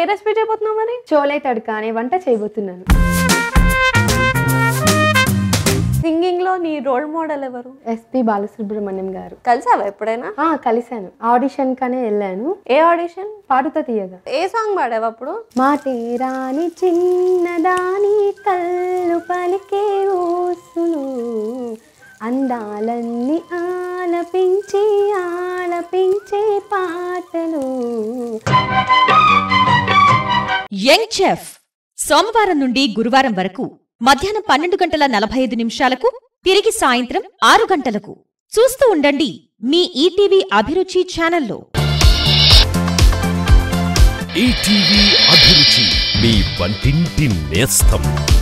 recipe చేయబోతున్నావు మరి చోలే తడక అనే వంట చేయబోతున్నాను సింగింగ్ లో నీ రోల్ మోడల్ ఎవరు ఎస్పి బాలసుబ్రహ్మణ్యం గారు కలిసావా ఎప్పుడైనా ఆ కలిశాను ఆడిషన్ కనే వెళ్ళాను ఏ ఆడిషన్ పాడుతా తీయగా ఏ సాంగ్ పాడావు అప్పుడు మాటే రాని చిన్నదాని కళ్ళు పలికే ఊసులు అందాలన్నీ ఆలపించి ఆలపించే పాటలు యంగ్ చెఫ్ సోమవారం నుండి గురువారం వరకు మధ్యాహ్నం పన్నెండు గంటల నలభై ఐదు నిమిషాలకు తిరిగి సాయంత్రం ఆరు గంటలకు చూస్తూ ఉండండి మీ ఈటీవీ అభిరుచి ఛానల్లో ఈటీవీ అభిరుచి మీ వంటింటి నేస్తం